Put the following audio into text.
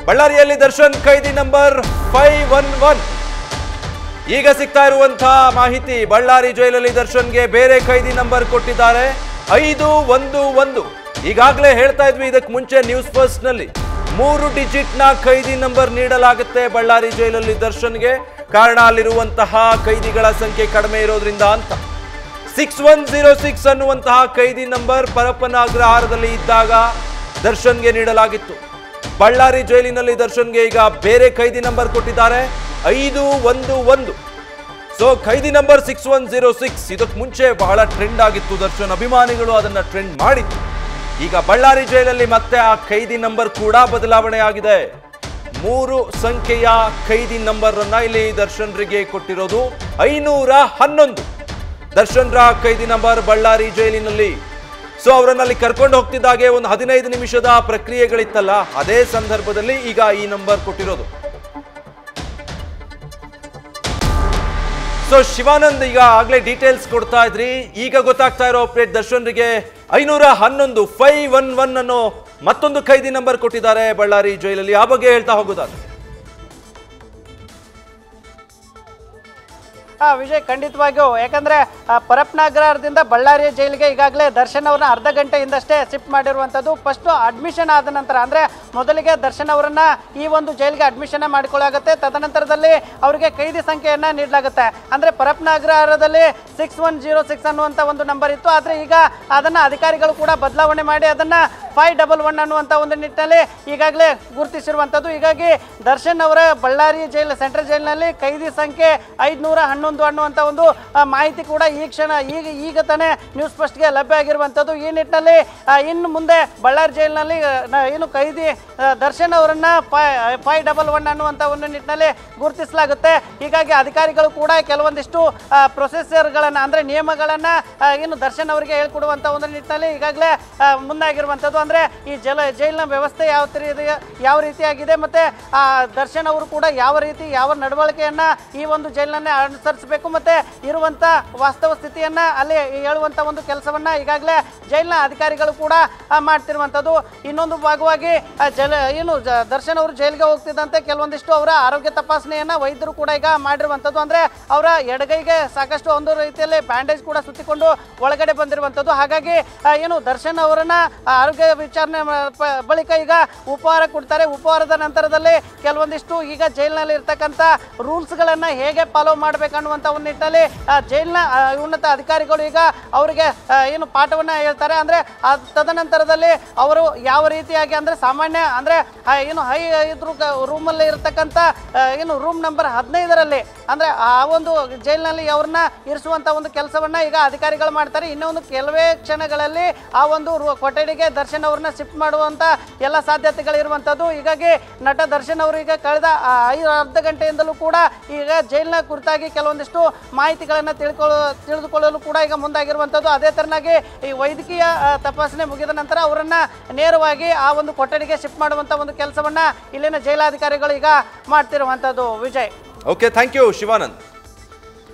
ಬಳ್ಳಾರಿಯಲ್ಲಿ ದರ್ಶನ್ ಖೈದಿ number five one one ಈಗ ಸಿಗ್ತಾ ಇರುವಂತಹ ಮಾಹಿತಿ ಬಳ್ಳಾರಿ ಜೈಲಲ್ಲಿ ದರ್ಶನ್ಗೆ ಬೇರೆ ಖೈದಿ ನಂಬರ್ ಕೊಟ್ಟಿದ್ದಾರೆ ಐದು ಒಂದು ಒಂದು ಈಗಾಗಲೇ ಹೇಳ್ತಾ ಇದ್ವಿ ಇದಕ್ಕೆ ಮುಂಚೆ ನ್ಯೂಸ್ ಫಸ್ಟ್ ನಲ್ಲಿ ಮೂರು ಡಿಜಿಟ್ ನ ಖೈದಿ ನಂಬರ್ ನೀಡಲಾಗುತ್ತೆ ಬಳ್ಳಾರಿ ಜೈಲಲ್ಲಿ ದರ್ಶನ್ಗೆ ಕಾರಣ ಅಲ್ಲಿರುವಂತಹ ಖೈದಿಗಳ ಸಂಖ್ಯೆ ಕಡಿಮೆ ಇರೋದ್ರಿಂದ ಅಂತ ಸಿಕ್ಸ್ ಒನ್ ಜೀರೋ ಸಿಕ್ಸ್ ಅನ್ನುವಂತಹ ಖೈದಿ ನಂಬರ್ ಪರಪ್ಪನ ಅಗ್ರಹಾರದಲ್ಲಿ ಇದ್ದಾಗ ದರ್ಶನ್ಗೆ ನೀಡಲಾಗಿತ್ತು ಬಳ್ಳಾರಿ ಜೈಲಿನಲ್ಲಿ ದರ್ಶನ್ಗೆ ಈಗ ಬೇರೆ ಖೈದಿ ನಂಬರ್ ಕೊಟ್ಟಿದ್ದಾರೆ ಐದು ಒಂದು ಒಂದು ಸೊ ಖೈದಿ number six one zero six ಇದಕ್ಕೆ ಮುಂಚೆ ಬಹಳ ಟ್ರೆಂಡ್ ಆಗಿತ್ತು ದರ್ಶನ್ ಅಭಿಮಾನಿಗಳು ಅದನ್ನ ಟ್ರೆಂಡ್ ಮಾಡಿತ್ತು ಈಗ ಬಳ್ಳಾರಿ ಜೈಲಲ್ಲಿ ಮತ್ತೆ ಆ ಖೈದಿ ನಂಬರ್ ಕೂಡ ಬದಲಾವಣೆ ಆಗಿದೆ ಮೂರು ಸಂಖ್ಯೆಯ ಖೈದಿ ನಂಬರ್ ಅನ್ನ ಇಲ್ಲಿ ದರ್ಶನ್ರಿಗೆ ಕೊಟ್ಟಿರೋದು ಐನೂರ ಹನ್ನೊಂದು ದರ್ಶನ್ರ ಖೈದಿ ನಂಬರ್ ಬಳ್ಳಾರಿ ಜೈಲಿನಲ್ಲಿ ಸೊ ಅವರನ್ನಲ್ಲಿ ಕರ್ಕೊಂಡು ಹೋಗ್ತಿದ್ದಾಗೆ ಒಂದು ಹದಿನೈದು ನಿಮಿಷದ ಪ್ರಕ್ರಿಯೆಗಳಿತ್ತಲ್ಲ ಅದೇ ಸಂದರ್ಭದಲ್ಲಿ ಈಗ ಈ ನಂಬರ್ ಕೊಟ್ಟಿರೋದು ಸೊ ಶಿವಾನಂದ್ ಈಗ ಆಗ್ಲೇ ಡೀಟೇಲ್ಸ್ ಕೊಡ್ತಾ ಇದ್ರಿ ಈಗ ಗೊತ್ತಾಗ್ತಾ ಇರೋ ಅಪ್ಡೇಟ್ ದರ್ಶನ್ರಿಗೆ ಐನೂರ ಹನ್ನೊಂದು ಫೈವ್ ಒನ್ ಒನ್ ಅನ್ನೋ ಮತ್ತೊಂದು ಖೈದಿ ನಂಬರ್ ಕೊಟ್ಟಿದ್ದಾರೆ ಬಳ್ಳಾರಿ ಜೈಲಲ್ಲಿ ಆ ಬಗ್ಗೆ ಹೇಳ್ತಾ ಹೋಗೋದಾದ್ರೆ ಹಾ ವಿಜಯ್ ಖಂಡಿತವಾಗಿಯೂ ಯಾಕಂದ್ರೆ ಆ, ಪರಪ್ನಗರದಿಂದ ಬಳ್ಳಾರಿ ಜೈಲಿಗೆ ಈಗಾಗಲೇ ದರ್ಶನ್ ಅವ್ರನ್ನ ಅರ್ಧ ಗಂಟೆ ಹಿಂದಷ್ಟೇ ಶಿಫ್ಟ್ ಮಾಡಿರುವಂಥದ್ದು ಫಸ್ಟ್ ಅಡ್ಮಿಷನ್ ಆದ ನಂತರ ಅಂದ್ರೆ ಮೊದಲಿಗೆ ದರ್ಶನ್ ಅವರನ್ನ ಈ ಒಂದು ಜೈಲಿಗೆ ಅಡ್ಮಿಷನ್ ಮಾಡಿಕೊಳ್ಳಾಗುತ್ತೆ ತದನಂತರದಲ್ಲಿ ಅವರಿಗೆ ಖೈದಿ ಸಂಖ್ಯೆಯನ್ನ ನೀಡಲಾಗುತ್ತೆ ಅಂದ್ರೆ ಪರಪ್ನಗರದಲ್ಲಿ ಸಿಕ್ಸ್ ಒನ್ ಜೀರೋ ಸಿಕ್ಸ್ ಅನ್ನುವಂಥ ಒಂದು ನಂಬರ್ ಇತ್ತು ಆದ್ರೆ ಈಗ ಅದನ್ನ ಅಧಿಕಾರಿಗಳು ಕೂಡ ಬದಲಾವಣೆ ಮಾಡಿ ಅದನ್ನ ಫೈವ್ ಡಬಲ್ ಒನ್ ಅನ್ನುವಂಥ ಒಂದು ನಿಟ್ಟಿನಲ್ಲಿ ಈಗಾಗಲೇ ಗುರುತಿಸಿರುವಂಥದ್ದು ಹೀಗಾಗಿ ದರ್ಶನ್ ಅವರ ಬಳ್ಳಾರಿ ಜೈಲ್ ಸೆಂಟ್ರಲ್ ಜೈಲಿನಲ್ಲಿ ಖೈದಿ ಸಂಖ್ಯೆ ಐದುನೂರ ಹನ್ನೊಂದು ಅನ್ನುವಂಥ ಒಂದು ಆ, ಮಾಹಿತಿ ಕೂಡ ಈ ಕ್ಷಣ ಈಗ ಈಗ ತಾನೇ ನ್ಯೂಸ್ ಫಸ್ಟ್ಗೆ ಲಭ್ಯ ಆಗಿರುವಂಥದ್ದು ಈ ನಿಟ್ಟಿನಲ್ಲಿ ಆ, ಇನ್ನು ಮುಂದೆ ಬಳ್ಳಾರಿ ಜೈಲಿನಲ್ಲಿ ಆ, ನ- ಏನು ಖೈದಿ ಆ, ದರ್ಶನ್ ಅವರನ್ನ ಫೈವ್ ಡಬಲ್ ಒನ್ ಅನ್ನುವಂಥ ಒಂದು ನಿಟ್ಟಿನಲ್ಲಿ ಗುರುತಿಸಲಾಗುತ್ತೆ ಹೀಗಾಗಿ ಅಧಿಕಾರಿಗಳು ಕೂಡ ಕೆಲವೊಂದಿಷ್ಟು ಪ್ರೊಸೆಸರ್ಗಳನ್ನು ಅಂದರೆ ನಿಯಮಗಳನ್ನು ಏನು ದರ್ಶನ್ ಅವರಿಗೆ ಹೇಳ್ಕೊಡುವಂಥ ಒಂದು ನಿಟ್ಟಿನಲ್ಲಿ ಈಗಾಗಲೇ ಆ, ಮುಂದಾಗಿರುವಂಥದ್ದು ಅಂದರೆ ಈ ಜಲ ಜೈಲಿನ ವ್ಯವಸ್ಥೆ ಯಾವ ತರ ಇದೆ ಯಾವ ರೀತಿಯಾಗಿದೆ ಮತ್ತು ಆ ದರ್ಶನ್ ಅವರು ಕೂಡ ಯಾವ ರೀತಿ ಯಾವ ನಡವಳಿಕೆಯನ್ನು ಈ ಒಂದು ಜೈಲಿನನ್ನೇ ಅನುಸರಿಸಬೇಕು ಮತ್ತು ಇರುವಂಥ ವಾಸ್ತವ ಸ್ಥಿತಿಯನ್ನು ಅಲ್ಲಿ ಹೇಳುವಂಥ ಒಂದು ಕೆಲಸವನ್ನು ಈಗಾಗಲೇ ಜೈಲಿನ ಅಧಿಕಾರಿಗಳು ಕೂಡ ಆ, ಮಾಡ್ತಿರುವಂಥದ್ದು ಇನ್ನೊಂದು ಭಾಗವಾಗಿ ಆ, ಜಲ ಏನು ಜ- ದರ್ಶನ್ ಅವರು ಜೈಲಿಗೆ ಹೋಗ್ತಿದ್ದಂತೆ ಕೆಲವೊಂದಿಷ್ಟು ಅವರ ಆರೋಗ್ಯ ತಪಾಸಣೆಯನ್ನು ವೈದ್ಯರು ಕೂಡ ಈಗ ಮಾಡಿರುವಂಥದ್ದು ಅಂದರೆ ಅವರ ಎಡಗೈಗೆ ಸಾಕಷ್ಟು ಒಂದು ರೀತಿಯಲ್ಲಿ ಬ್ಯಾಂಡೇಜ್ ಕೂಡ ಸುತ್ತಿಕೊಂಡು ಒಳಗಡೆ ಬಂದಿರುವಂಥದ್ದು ಹಾಗಾಗಿ ಆ, ಏನು ದರ್ಶನ್ ಅವರನ್ನ ಆ, ಆರೋಗ್ಯ ವಿಚಾರಣೆ ಮ- ಪ- ಬಳಿಕ ಈಗ ಉಪಹಾರ ಕೊಡ್ತಾರೆ ಉಪಹಾರದ ನಂತರದಲ್ಲಿ ಕೆಲವೊಂದಿಷ್ಟು ಈಗ ಜೈಲಿನಲ್ಲಿ ಇರ್ತಕ್ಕಂಥ ರೂಲ್ಸ್ಗಳನ್ನು ಹೇಗೆ ಫಾಲೋ ಮಾಡಬೇಕನ್ನುವಂಥ ಒಂದು ನಿಟ್ಟಿನಲ್ಲಿ ಆ, ಜೈಲಿನ ಆ, ಉನ್ನತ ಅಧಿಕಾರಿಗಳು ಈಗ ಅವರಿಗೆ ಆ, ಏನು ಪಾಠವನ್ನು ಹೇಳ್ತಾರೆ ಅಂದರೆ ತದನಂತರದಲ್ಲಿ ಅವರು ಯಾವ ರೀತಿಯಾಗಿ ಅಂದರೆ ಸಾಮಾನ್ಯ ಅಂದರೆ ಏನು ಹೈ ಇದ್ರು ರೂಮಲ್ಲಿ ಇರತಕ್ಕಂಥ ಆ, ಏನು ರೂಮ್ ನಂಬರ್ ಹದಿನೈದರಲ್ಲಿ ಅಂದರೆ ಆ ಒಂದು ಜೈಲಿನಲ್ಲಿ ಅವ್ರನ್ನ ಇರಿಸುವಂಥ ಒಂದು ಕೆಲಸವನ್ನ ಈಗ ಅಧಿಕಾರಿಗಳು ಮಾಡ್ತಾರೆ ಇನ್ನೂ ಒಂದು ಕೆಲವೇ ಕ್ಷಣಗಳಲ್ಲಿ ಆ ಒಂದು ರು- ಕೊಠಡಿಗೆ ದರ್ಶನ್ ಅವ್ರನ್ನ ಶಿಫ್ಟ್ ಮಾಡುವಂಥ ಎಲ್ಲ ಸಾಧ್ಯತೆಗಳಿರುವಂಥದ್ದು ಹೀಗಾಗಿ ನಟ ದರ್ಶನ್ ಅವರು ಈಗ ಕಳೆದ ಆ ಐದು ಅರ್ಧ ಗಂಟೆಯಿಂದಲೂ ಕೂಡ ಈಗ ಜೈಲಿನ ಕುರಿತಾಗಿ ಕೆಲವೊಂದಿಷ್ಟು ಮಾಹಿತಿಗಳನ್ನು ತಿಳ್ಕೊಳ್ಳೋ ತಿಳಿದುಕೊಳ್ಳಲು ಕೂಡ ಈಗ ಮುಂದಾಗಿರುವಂಥದ್ದು ಅದೇ ಥರನಾಗಿ ಈ ವೈದ್ಯಕೀಯ ಆ, ತಪಾಸಣೆ ಮುಗಿದ ನಂತರ ಅವರನ್ನ ನೇರವಾಗಿ ಆ ಒಂದು ಕೊಠಡಿಗೆ ಶಿಫ್ಟ್ ಮಾಡುವಂಥ ಒಂದು ಕೆಲಸವನ್ನ ಇಲ್ಲಿನ ಜೈಲಾಧಿಕಾರಿಗಳು ಈಗ ಮಾಡ್ತಿರುವಂಥದ್ದು Vijay okay thank you Shivanand